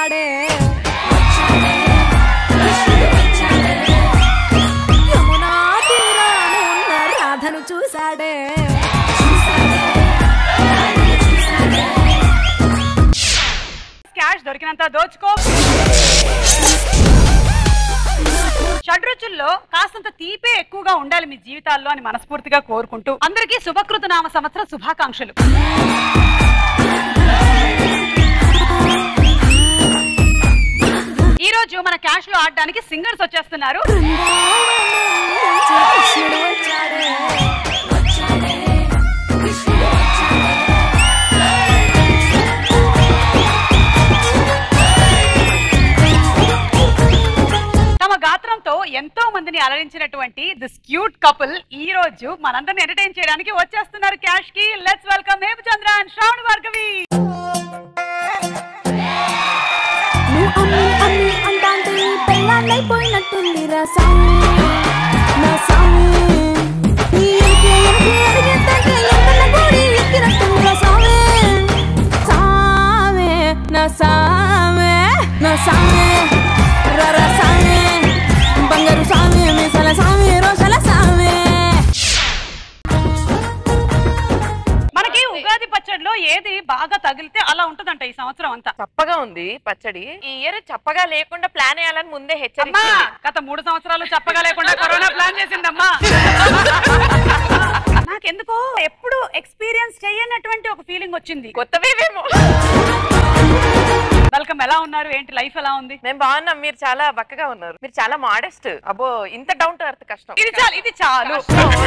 వచ్చాడే యమునా తీరాన ఉన్న రాధను చూశాడే క్యాష్ దొరికినంత దోచుకో షడ్రుచుల్లో కాస్తంత తీపే ఎక్కువగా ఉండాలి మీ జీవితాల్లో అని మనస్ఫూర్తిగా కోరుకుంటూ అందరికీ శుభకృత నామ సంవత్సర శుభాకాంక్షలు ఈ రోజు మన క్యాష్ లో ఆడడానికి సింగర్స్ వచ్చేస్తున్నారు కృష్ణుడు వచ్చాడే తమ గాత్రంతో ఎంతో మందిని అలరించినటువంటి దిస్ క్యూట్ కపుల్ ఈ రోజు మనందరిని ఎంటర్టైన్ చేయడానికి వచ్చేస్తున్నారు క్యాష్ కి let's welcome Hemachandra and Sravana Bhargavi నువ్వు అమ్మి అమ్మి అంటాంటే ఈ పెళ్ళాన్నైపోయినట్టుంది రా సామి నా సామి నీ ఎనకే ఎనకే అడిగేద్దాకే ఎంకన్న గోడి ఎక్కినట్టుంది రా సామి సామే నా సామే నా సామే రా రా సామే బంగారు సామే మీసాల సామే రోషల సామే మనకి ఉగాది పచ్చడిలో ఏది బాగా తగిలితే అలా ఉంటదంట ఈ సంవత్సరం అంతా చప్పగా ఉంది పచ్చడి ఈ ఇయర్ చప్పగా లేకుండా ప్లాన్ వేయాలని ముందే అమ్మా హెచ్చరించింది గత మూడు సంవత్సరాలు చెప్పగా లేకుండా కరోనా ప్లాన్ చేసిందమ్మా నాకెందుకో ఎప్పుడు ఎక్స్పీరియన్స్ చేయనటువంటి ఒక ఫీలింగ్ వచ్చింది కొత్తవేమో వెల్కమ్ ఎలా ఉన్నారు ఏంటి లైఫ్ ఎలా ఉంది మేము బాగున్నాం మీరు చాలా బక్కగా ఉన్నారు మీరు చాలా మోడెస్ట్ అబ్బో ఇంత డౌన్ టు ఎర్త్ కష్టం ఇది చాలు ఇది చాలు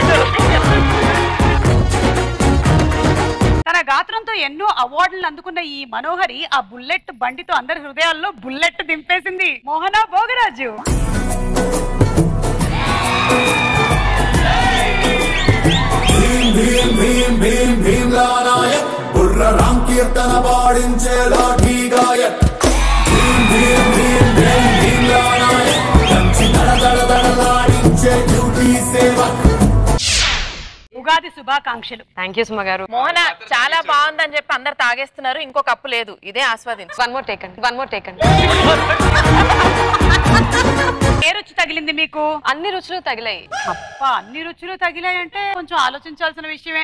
తన గాత్రంతో ఎన్నో అవార్డులను అందుకున్న ఈ మనోహరి ఆ బుల్లెట్ బండితో అందరి హృదయాల్లో బుల్లెట్ దింపేసింది మోహన భోగరాజు భీం భీం భీం భీం భీమ్లా నాయక్ బుర్ర రామ్ కీర్తన పాడించే లాఠీ గాయక్ భీం భీం భీం భీం భీమ్లా నాయక్ కంచి దడ దడ దడలాడించే డ్యూటీ సేవక్ ఉగాది శుభాకాంక్షలు థ్యాంక్ యూ సుమ గారు మోహన చాలా బాగుందని చెప్పి అందరు తాగేస్తున్నారు ఇంకో కప్పు లేదు ఇదే ఆస్వాదించు వన్ మోర్ టేకండి వన్ మోర్ టేకండి ఏ రుచి తగిలింది మీకు అన్ని రుచులు తగిలాయి అబ్బా అన్ని రుచులు తగిలాయంటే కొంచెం ఆలోచించాల్సిన విషయమే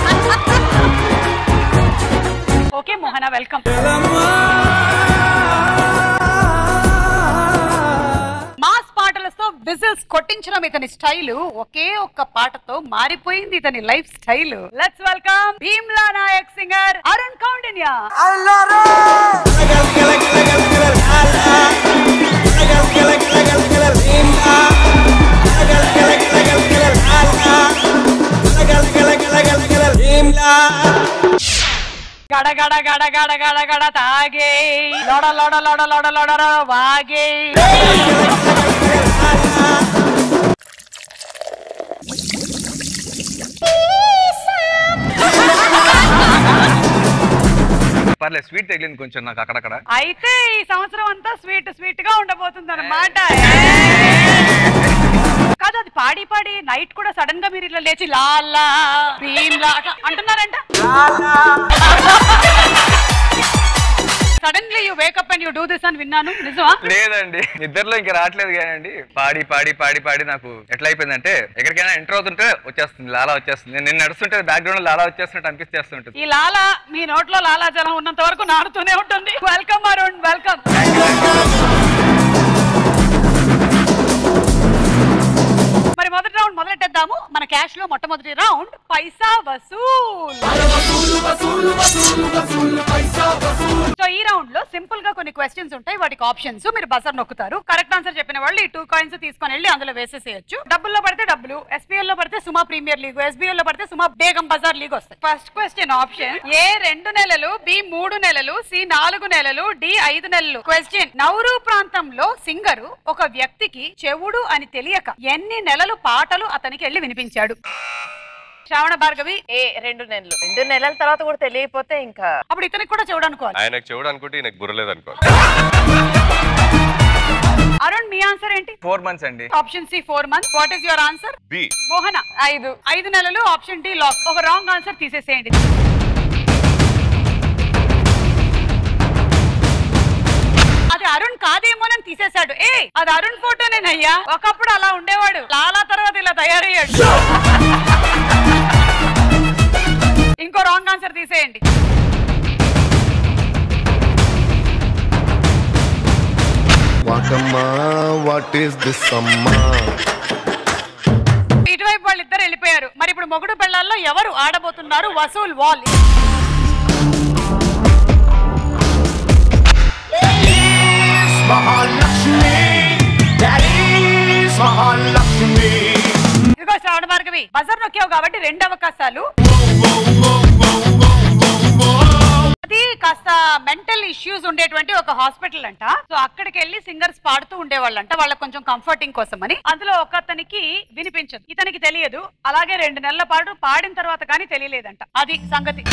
ఓకే మోహన వెల్కమ్ మాస్ పాటలతో విజిల్స్ కొట్టించడం ఇతని స్టైల్ ఒకే ఒక్క పాటతో మారిపోయింది ఇతని life style let's welcome Bheemla Nayak singer Arun Kaundinya గడ గడ గడ గడ గడ గడ తాగే లోడ లోడ లోడ లోడ లోడ వాగే పర్లేదు స్వీట్ తగిలింది కొంచెం నాకు అక్కడక్కడ అయితే ఈ సంవత్సరం అంతా స్వీట్ స్వీట్ గా ఉండబోతుంది అనమాట కాదు అది పాడి పాడి నైట్ కూడా సడన్ గా మీరు ఇట్లా లేచి లాలా భీమ్లా అట్లా అంటున్నారంట suddenly you wake up and you do this అని విన్నాను నిజమా లేదండి నిద్రలో ఇంకా రావట్లేదు కానండి పాడి పాడి పాడి పాడి నాకు ఎట్లా అయిపోయిందంటే ఎక్కడికైనా ఎంటర్ అవుతుంటే వచ్చేస్తుంది లాలా వచ్చేస్తుంది నేను నడుస్తుంటే బ్యాక్గ్రౌండ్ లాలా వచ్చేస్తున్నట్టు అనిపిస్తేస్తుంటుంది ఈ లాలా మీ నోట్లో లాలాజలం ఉన్నంత వరకు నాడుతూనే ఉంటుంది వెల్కమ్ అరుణ్ వెల్కమ్ మరి మొదటి రౌండ్ మొదలెట్టేద్దాము మన క్యాష్ లో మొట్టమొదటి రౌండ్ పైసా వసూల్ సో ఈ రౌండ్ లో సింపుల్ గా కొన్ని క్వశ్చన్స్ ఉంటాయి వాటికి ఆప్షన్స్ మీరు బజర్ నొక్కుతారు కరెక్ట్ ఆన్సర్ చెప్పిన వాళ్ళు ఈ టూ కాయిన్స్ తీసుకొని వెళ్ళి అందులో వేసేసేయచ్చు డబ్బుల్లో పడితే డబ్బులు ఎస్పీఎల్ లో పడితే సుమా ప్రీమియర్ లీగ్ ఎస్బీఎల్ లో పడితే సుమా బేగం బజార్ లీగ్ వస్తాయి ఫస్ట్ క్వశ్చన్ ఆప్షన్ ఏ రెండు నెలలు బి మూడు నెలలు సి నాలుగు నెలలు డి ఐదు నెలలు క్వశ్చన్ నౌరు ప్రాంతంలో సింగరు ఒక వ్యక్తికి చెవుడు అని తెలియక ఎన్ని నెలలు పాటలు అతనికి వెళ్ళి వినిపించాడు శ్రావణ భార్గవి ఏ రెండు నెలలు రెండు నెలల తర్వాత కూడా తెలియకపోతే ఇంకా అప్పుడు ఇతనికి కూడా చెవుడు అనుకోవాలి ఆయనకు చెవుడు అనుకుంటే ఈయనకు బుర్రలేదు అనుకో అరుణ్ మీ ఆన్సర్ ఏంటి ఫోర్ మంత్స్ అండి option C four months what is your answer B Mohana ఐదు ఐదు నెలలు ఆప్షన్ డి లాక్ ఒక రాంగ్ ఆన్సర్ తీసేసేయండి అది అరుణ్ కాదేమోనని తీసేశాడు ఏ అది అరుణ్ ఫోటోనేనయ్యా ఒకప్పుడు అలా ఉండేవాడు చాలా తర్వాత ఇలా తయారయ్యాడు ఇంకో రాంగ్ ఆన్సర్ తీసేయండి వాటమ్మా వాట్ ఈస్ దిస్ అమ్మా ఇటువైపు వాళ్ళిద్దరు వెళ్ళిపోయారు మరి ఇప్పుడు మొగుడు పెళ్ళాల్లో ఎవరు ఆడబోతున్నారు వసూల్ వాల్ మహాలక్ష్మి that is మహాలక్ష్మి ఇదిగో శ్రావణ భార్గవి బజర్ నొక్కావు కాబట్టి రెండు అవకాశాలు అది కాస్త మెంటల్ ఇష్యూస్ ఉండేటువంటి ఒక హాస్పిటల్ అంట సో అక్కడికి వెళ్ళి సింగర్స్ పాడుతూ ఉండేవాళ్ళంట వాళ్ళకి కొంచెం కంఫర్టింగ్ కోసం అని అందులో ఒక అతనికి వినిపించదు ఇతనికి తెలియదు అలాగే రెండు నెలల పాటు పాడిన తర్వాత కానీ తెలియలేదంట అది సంగతి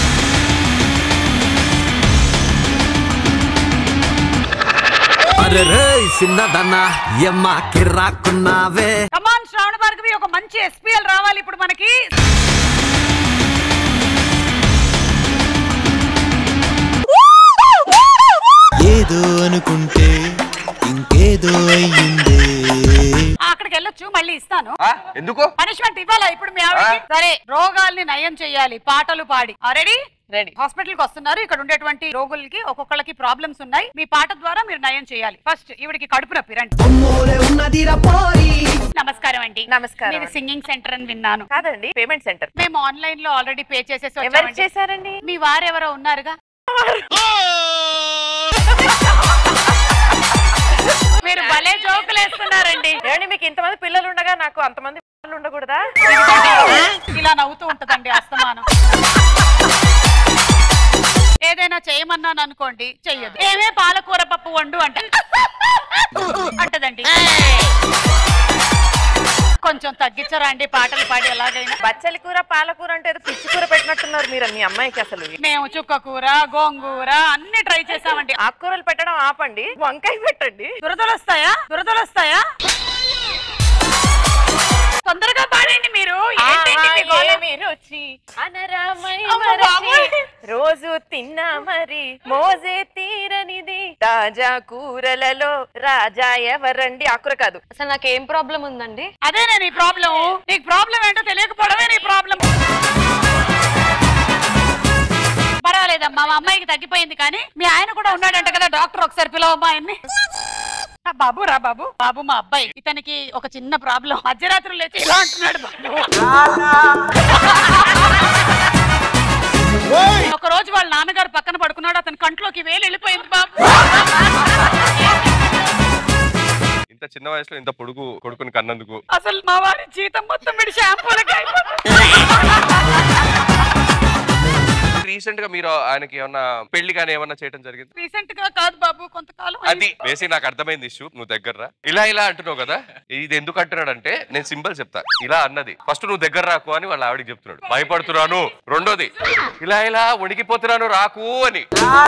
అరే రే చిన్నదన్నా ఎమ్మా కిర్రాకున్నావే కమాన్ శ్రావణ భార్గవి ఒక మంచి ఎస్పీఎల్ రావాలి ఇప్పుడు మనకి ఏదో అనుకుంటే ఇంకేదో అయ్యిందే ఆ, అక్కడికి వెళ్ళొచ్చు మళ్ళీ ఇస్తాను ఆ, ఎందుకు పనిష్మెంట్ ఇవ్వాలా ఇప్పుడు మీ ఆవిడకి సరే రోగాల్ని నయం చేయాలి పాటలు పాడి రెడీ రెడీ హాస్పిటల్ కి వస్తున్నారు ఇక్కడ ఉండేటువంటి రోగులకి ఒక్కొక్కళ్ళకి ప్రాబ్లమ్స్ ఉన్నాయి మీ పాట ద్వారా మీరు నయం చేయాలి ఫస్ట్ ఈవిడికి కడుపు నొప్పి రండి నమస్కారం అండి నమస్కారం మీది అండి. సింగింగ్ సెంటర్ అని విన్నాను కాదండి పేమెంట్ సెంటర్ మేము ఆన్లైన్ లో ఆల్రెడీ పే చేసేసి ఎవరు వచ్చామండి. చేశారండి మీ వారెవరో ఉన్నారుగా మీరు భలే జోకులు వేస్తున్నారండి ఏమండి మీకు ఇంతమంది పిల్లలు ఉండగా నాకు అంతమంది పిల్లలు ఉండకూడదా ఇలా నవ్వుతూ ఉంటదండి అస్తమానం ఏదైనా చేయమన్నాను అనుకోండి చెయ్యదు ఏమే పాలకూర పప్పు వండు అంట అంటదండి కొంచెం తగ్గించరా అండి పాటలు పాడి ఎలాగైనా బచ్చలి కూర పాలకూర అంటే ఏదో పిచ్చి కూర పెట్టినట్టున్నారు మీరు మీ అమ్మాయికి అసలు మేము చుక్క కూర గోంగూర అన్ని ట్రై చేసామండి ఆకుకూరలు పెట్టడం ఆపండి వంకాయ పెట్టండి దురదలు వస్తాయా దురదలు వస్తాయా తొందరగా పాడండి మీరు ఏంటండి మీ గోల? ఏమి రుచి అనరామై అమ్మ మరచి బాబోయ్. రోజు తిన్నా మరి మోజే తీరనిది తాజా కూరలలో రాజా ఎవరండి ఆకుర కాదు అసలు నాకు ఏం ప్రాబ్లం ఉందండి అదే నీ ప్రాబ్లం నీకు ప్రాబ్లం ఏంటో తెలియకపోవడమే నీ ప్రాబ్లం పర్వాలేదమ్మా మా అమ్మాయికి తగ్గిపోయింది కానీ మీ ఆయన కూడా ఉన్నాడంట కదా డాక్టర్ ఒకసారి పిలవమ్మా ఆయన్ని ఆ, బాబు రా బాబు బాబు మా అబ్బాయి ఇతనికి ఒక చిన్న ప్రాబ్లం మధ్యరాత్రులు లేచి ఇలా అంటున్నాడు బాబు ఒక రోజు వాళ్ళ నాన్నగారు పక్కన పడుకున్నాడు అతని కంట్లోకి వేలు వెళ్ళిపోయింది బాబు ఇంత చిన్న వయసులో ఇంత పొడుగు కొడుకుని కన్నందుకు అసలు మా వారి జీతం మొత్తం వీడి షాంపూలకి అయిపోతుంది రీసెంట్ గా మీరు ఆయనకి ఏమన్నా పెళ్లి కానీ ఏమన్నా చేయడం జరిగింది రీసెంట్ గా కాదు బాబు కొంతకాలం అది అయింది. బేసిక్ నాకు అర్థమైంది ఇష్యూ నువ్వు దగ్గర రా. ఇలా ఇలా అంటున్నావు కదా ఇది ఎందుకు అంటున్నాడు అంటే నేను సింబల్ చెప్తా ఇలా అన్నది ఫస్ట్ నువ్వు దగ్గర రాకు అని వాళ్ళ ఆవిడకి చెప్తున్నాడు భయపడుతున్నాను రెండోది ఇలా ఇలా వణికిపోతున్నాను రాకు అని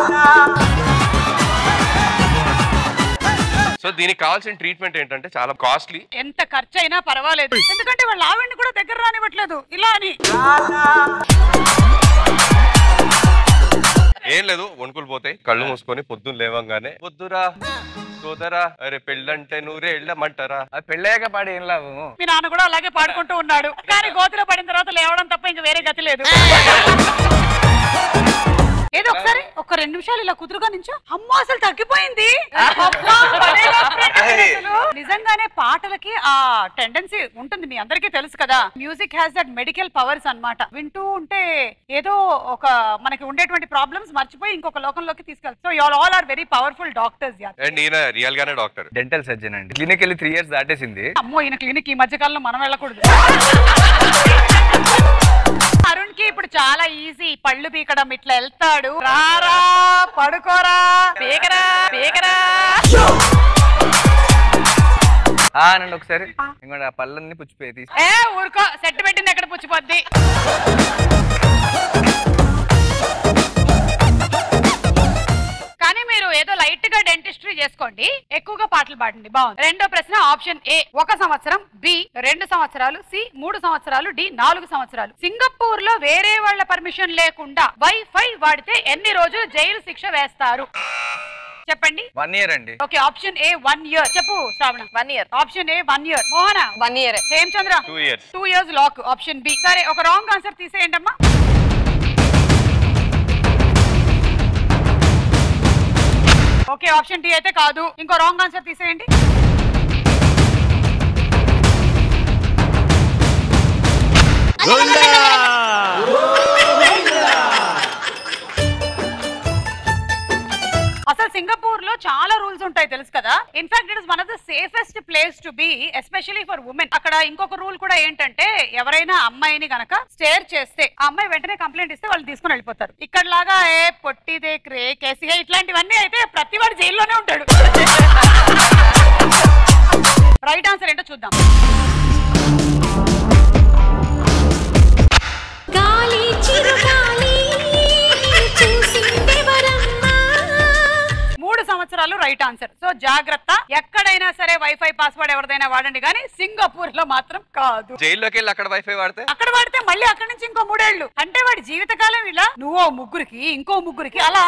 సో దీనికి కావాల్సిన ట్రీట్మెంట్ ఏంటంటే చాలా కాస్ట్లీ ఎంత ఖర్చు అయినా పర్వాలేదు ఎందుకంటే వాళ్ళ ఆవిడ్ని కూడా దగ్గర రానివ్వట్లేదు ఇలా అని ఏం లేదు వణుకులు పోతాయి కళ్ళు మూసుకొని పొద్దున్న లేవంగానే పొద్దురా సోదరా అరే పెళ్ళంటే నూరే వెళ్ళమంటారా అది పెళ్ళయ్యాక పాడి ఏం లాభము మీ నాన్న కూడా అలాగే పాడుకుంటూ ఉన్నాడు కానీ గోతిలో పడిన తర్వాత లేవడం తప్ప ఇంక వేరే గతి లేదు ఏదో ఒకసారి ఒక రెండు నిమిషాలు ఇలా కుదురుగా నుంచో అమ్మో అసలు తగ్గిపోయింది అబ్బా, భలే నొప్పి అసలు. నిజంగానే పాటలకి ఆ టెండెన్సీ ఉంటుంది మీ అందరికీ తెలుసు కదా music has that medical powers అన్నమాట వింటూ ఉంటే ఏదో ఒక మనకి ఉండేటువంటి ప్రాబ్లమ్స్ మర్చిపోయి ఇంకొక లోకంలోకి తీసుకెళ్తాం so you all all are very powerful doctors yeah and ఈయన రియల్ గానే డాక్టర్ డెంటల్ సర్జన్ అండి క్లినిక్ వెళ్ళి త్రీ ఇయర్స్ దాటేసింది అమ్మో ఈయన క్లినిక్ ఈ మధ్య కాలంలో మనం వెళ్ళకూడదు అరుణ్ కి ఇప్పుడు చాలా ఈజీ పళ్ళు పీకడం ఇట్లా వెళ్తాడు రారా పడుకోరా పీకరా పీకరా ఆ నండి ఒకసారి ఇంకోటి ఆ పళ్ళన్ని పుచ్చిపోయి తీసి ఏ ఊరుకో సెట్ పెట్టింది ఎక్కడ పుచ్చిపోద్ది కానీ మీరు ఏదో లైట్ గా డెంటిస్ట్రీ చేసుకోండి ఎక్కువగా పాటలు పాడండి బాగుంది రెండో ప్రశ్న ఆప్షన్ ఏ ఒక సంవత్సరం బి రెండు సంవత్సరాలు సి మూడు సంవత్సరాలు డి నాలుగు సంవత్సరాలు సింగపూర్ లో వేరే వాళ్ళ పర్మిషన్ లేకుండా వైఫై వాడితే ఎన్ని రోజులు జైలు శిక్ష వేస్తారు చెప్పండి వన్ ఇయర్ అండి okay option A one year చెప్పు Sravana one year option A one year Mohana one year Hemachandra two years two years lock option B సరే ఒక రాంగ్ ఆన్సర్ తీసేయండి అమ్మా ఓకే ఆప్షన్ డి అయితే కాదు ఇంకో రాంగ్ ఆన్సర్ తీసేయండి అసలు సింగపూర్ లో చాలా రూల్స్ ఉంటాయి తెలుసు కదా in fact it is one of the safest place to be especially for women అక్కడ ఇంకొక రూల్ కూడా ఏంటంటే ఎవరైనా అమ్మాయిని గనక స్టేర్ చేస్తే ఆ అమ్మాయి వెంటనే కంప్లైంట్ ఇస్తే వాళ్ళు తీసుకుని వెళ్ళిపోతారు ఇక్కడ లాగా ఏ పొట్టిదే క్రే కేసీఏ ఇట్లాంటివన్నీ అయితే ప్రతి వాడు జైల్లోనే ఉంటాడు రైట్ ఆన్సర్ ఏంటో చూద్దాం గాలి చిరుగాలి చూసిందెవరమ్మా మూడు సంవత్సరాలు రైట్ ఆన్సర్ సో జాగ్రత్త ఎక్కడైనా సరే వైఫై పాస్వర్డ్ ఎవరిదైనా వాడండి కానీ సింగపూర్ లో మాత్రం కాదు జైల్లోకి వెళ్ళి అక్కడ వైఫై వాడితే అక్కడ వాడితే మళ్ళీ అక్కడి నుంచి ఇంకో మూడేళ్లు అంటే వాడి జీవితకాలం ఇలా నువ్వో ముగ్గురికి ఇంకో ముగ్గురికి అలా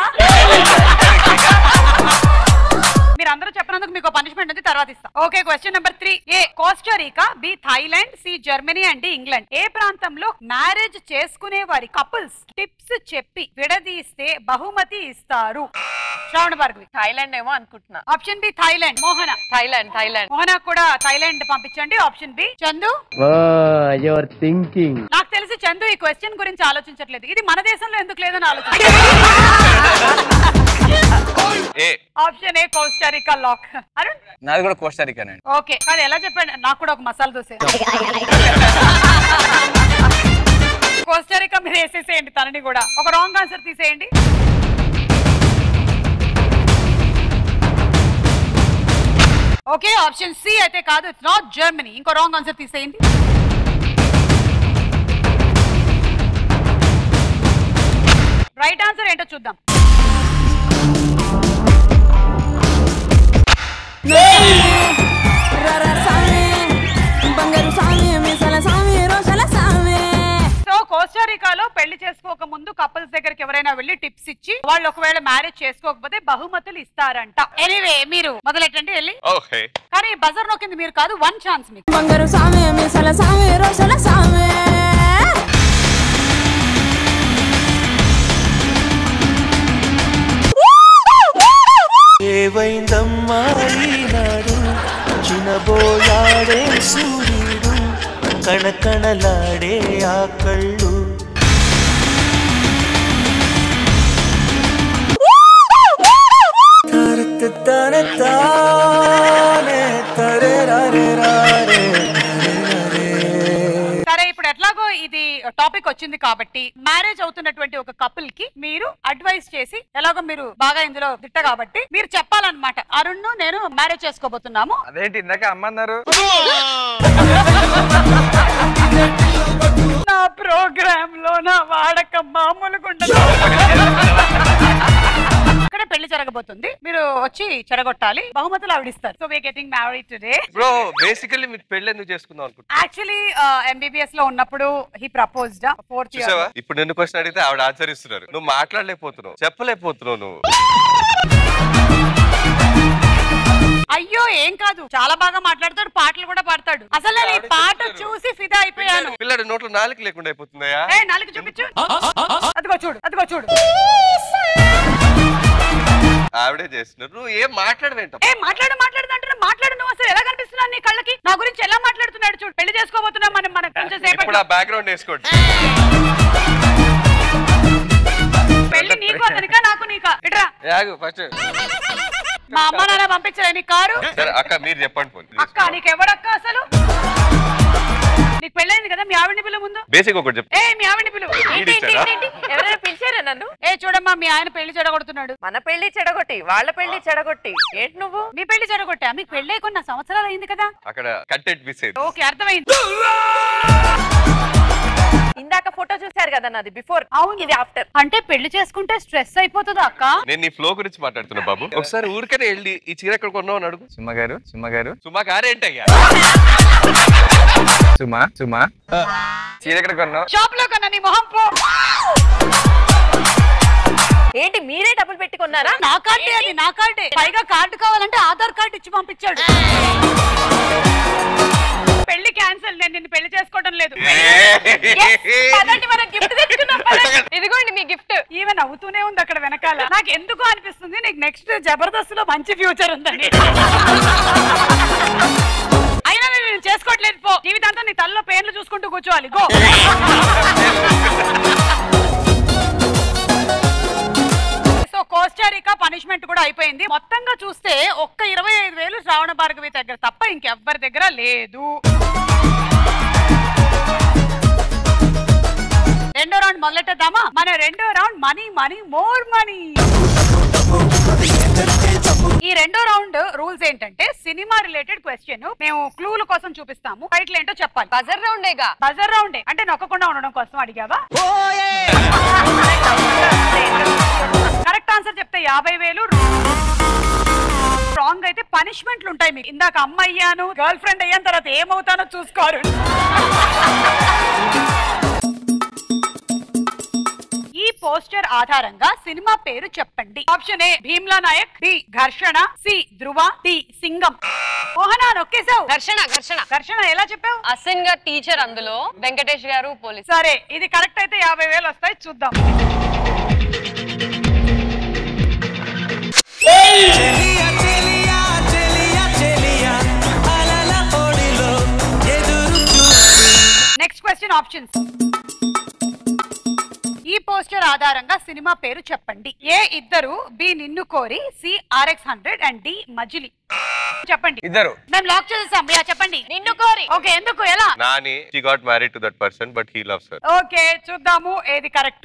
మీరు అందరూ చెప్పినందుకు మీకు పనిష్మెంట్ ఉంది తర్వాత ఇస్తా okay question number three A Costa Rica B Thailand C Germany and England ఏ ప్రాంతంలో మ్యారేజ్ చేసుకునే వారి కపుల్స్ టిప్స్ చెప్పి విడదీస్తే బహుమతి ఇస్తారు శ్రావణ భార్గవి థాయిలాండ్ ఏమో అనుకుంటున్నా option B Thailand Mohana Thailand Thailand Mohana కూడా థాయిలాండ్ పంపించండి option B Chandu your thinking నాకు తెలిసి చందు ఈ క్వశ్చన్ గురించి ఆలోచించట్లేదు ఇది మన దేశంలో ఎందుకు లేదని ఆలోచన ఏ option A Costa Rica lock Arun నాది కూడా కోస్టారికానండి ఓకే కానీ ఎలా చెప్పండి నాకు కూడా ఒక మసాలా దోశ కోస్టారికా మీరు వేసేసేయండి తనని కూడా ఒక రాంగ్ ఆన్సర్ తీసేయండి ఓకే ఆప్షన్ సి అయితే కాదు ఇట్స్ నాట్ జర్మనీ ఇంకో రాంగ్ ఆన్సర్ తీసేయండి రైట్ ఆన్సర్ ఏంటో చూద్దాం బంగారు సామి మిసల సామి రోషల సామి సో కోస్టారికాలో పెళ్లి చేసుకోక ముందు కపుల్స్ దగ్గరికి ఎవరైనా వెళ్ళి టిప్స్ ఇచ్చి వాళ్ళు ఒకవేళ మ్యారేజ్ చేసుకోకపోతే బహుమతులు ఇస్తారంట ఎనీవే మీరు మొదలెట్టండి వెళ్ళి ఓకే కానీ బజర్ నొక్కింది మీరు కాదు వన్ ఛాన్స్ మీకు బంగారు సామి మిసల సామి రోషల సామి ఏవైందమ్మా ఈనాడు చినబోయాడే సూర్యుడు కణకణలాడే ఆ కళ్ళు తరత తన తానే తరే రారే రారే సరే ఇప్పుడు ఎట్లాగో ఇది టాపిక్ వచ్చింది కాబట్టి మ్యారేజ్ అవుతున్నటువంటి ఒక కపుల్ కి మీరు అడ్వైస్ చేసి ఎలాగో మీరు బాగా ఇందులో దిట్ట కాబట్టి మీరు చెప్పాలన్నమాట అరుణ్ నేను మ్యారేజ్ చేసుకోబోతున్నాము అదేంటి ఇందాక అమ్మన్నారు నా ప్రోగ్రామ్ లో నా వాడకం మామూలుగా ఉండదు ఇక్కడ పెళ్లి జరగబోతుంది మీరు వచ్చి చెడగొట్టాలి బహుమతులు ఆవిడిస్తారు so we're getting married today bro basically మీకు పెళ్లి ఎందుకు చేసుకుందాం అనుకుంటా యాక్చువల్లీ ఎంబీబీఎస్ లో ఉన్నప్పుడు హీ ప్రపోజ్డ్ ఫోర్త్ చూసావా ఇయర్ ఇప్పుడు నిన్ను క్వశ్చన్ అడిగితే ఆవిడ ఆచరిస్తున్నారు నువ్వు మాట్లాడలేకపోతున్నావు చెప్పలేకపోతున్నావు నువ్వు అయ్యో ఏం కాదు చాలా బాగా మాట్లాడతాడు పాటలు కూడా పాడతాడు అసలు నేను ఈ పాట చూసి ఫిదా అయిపోయాను పిల్లడు నోట్లో నాలుగు లేకుండా అయిపోతుందయా ఏ నాలుగు చూపించు అదిగో చూడు అదిగో చూడు ఆవిడే చేస్తున్నారు నువ్వు ఏం మాట్లాడవేంట ఏ మాట్లాడు మాట్లాడు అంటే మాట్లాడు నువ్వు అసలు ఎలా కనిపిస్తున్నాను నీ కళ్ళకి నా గురించి ఎలా మాట్లాడుతున్నాడు చూడు పెళ్లి చేసుకోబోతున్నాం మనం మనం కొంచెం ఇప్పుడు సేపట్లో ఆ బ్యాక్గ్రౌండ్ వేసుకోండి పెళ్లి నీకు అతనికా నాకు నీకా ఇట్రా యాగు ఫస్ట్ మా అమ్మ నాన్న పంపించలే నీ కారు సరే అక్క మీరు చెప్పండి పోనీ అక్క నీకు ఎవడక్క అసలు నీకు పెళ్ళైంది కదా మీ ఆవిడని పిలు ముందు బేసిక్ ఒకటి చెప్తా ఏ మీ ఆవిడని పిలు ఏంటి ఏంటి ఏంటి, ఏంటి ఎవరైనా పిలిచారా నన్ను ఏ చూడమ్మా మీ ఆయన పెళ్లి చెడగొడుతున్నాడు మన పెళ్లి చెడగొట్టి వాళ్ళ పెళ్లి చెడగొట్టి ఏంటి నువ్వు మీ పెళ్లి చెడగొట్టా మీకు పెళ్ళి కొన్ని సంవత్సరాలు అయింది కదా అక్కడ కంటెంట్ మిస్ అయింది ఓకే అర్థమైంది ఇందాక ఫోటో చూశారు కదా నాది బిఫోర్ అవును ఇది ఆఫ్టర్ అంటే పెళ్లి చేసుకుంటే స్ట్రెస్ అయిపోతుందా అక్క నేను నీ ఫ్లో గురించి మాట్లాడుతున్నా బాబు ఒకసారి ఊరికనే వెళ్ళి ఈ చీర ఎక్కడ కొన్నావు అని అడుగు సుమ గారు సుమ గారు సుమా కారేంటయ్యా సుమా సుమా చీర ఎక్కడ కొన్నావు షాప్ లో కన్నా నీ మొహం పో ఏంటి మీరే డబ్బులు పెట్టుకున్నారా నా కార్డే అది నా కార్డే పైగా కార్డు కావాలంటే ఆధార్ కార్డు ఇచ్చి పంపించాడు పెళ్లి క్యాన్సిల్ నేను నిన్ను పెళ్లి చేసుకోవడం లేదు పదండి మనం గిఫ్ట్ తెచ్చుకుందాం పదండి. ఇదిగోండి మీ గిఫ్ట్ ఈమె నవ్వుతూనే ఉంది అక్కడ వెనకాల నాకు ఎందుకు అనిపిస్తుంది నీకు నెక్స్ట్ జబర్దస్త్ లో మంచి ఫ్యూచర్ ఉందని అయినా నేను నేను చేసుకోవట్లేదు పో జీవితాంతం నీ తల్లో పేర్లు చూసుకుంటూ కూర్చోవాలి గో సో కోస్టారికా పనిష్మెంట్ కూడా అయిపోయింది మొత్తంగా చూస్తే ఒక్క ఇరవై ఐదు వేలు శ్రావణ భార్గవి దగ్గర తప్ప ఇంకెవ్వరి దగ్గర లేదు రెండో రౌండ్ మొదలెట్టేద్దామా మన రెండో round money money more money ఈ రెండో రౌండ్ రూల్స్ ఏంటంటే సినిమా రిలేటెడ్ క్వశ్చన్ మేము క్లూల కోసం చూపిస్తాము టైటిల్ ఏంటో చెప్పాలి బజర్ రౌండేగా బజర్ రౌండే అంటే నొక్కకుండా ఉండడం కోసం అడిగావా కరెక్ట్ ఆన్సర్ చెప్తే యాభై వేలు రాంగ్ అయితే పనిష్మెంట్లు ఉంటాయి మీకు ఇందాక అమ్మ అయ్యాను గర్ల్ ఫ్రెండ్ అయ్యాను తర్వాత ఏమవుతానో చూసుకోరు ఈ పోస్టర్ ఆధారంగా సినిమా పేరు చెప్పండి option A Bheemla Nayak B Gharshana C Dhruva D Singam Mohana నొక్కేసావు ఘర్షణ ఘర్షణ ఘర్షణ ఎలా చెప్పావు అసిన్ గా టీచర్ అందులో వెంకటేష్ గారు పోలీస్ సరే ఇది కరెక్ట్ అయితే యాభై వేలు వస్తాయి చూద్దాం చెలియా చెలియా చెలియా చెలియా అలల ఒడిలో ఎదురు చూస్తూ నెక్స్ట్ క్వశ్చన్ ఆప్షన్స్ ఈ పోస్టర్ ఆధారంగా సినిమా పేరు చెప్పండి A Iddaru B Ninnu Kori C RX hundred and D Majili చెప్పండి ఇద్దరు మేము లాక్ చేసేసాం యా చెప్పండి నిన్ను కోరి ఓకే ఎందుకు ఎలా Nani she got married to that person but he loves her okay చూద్దాము ఏది కరెక్ట్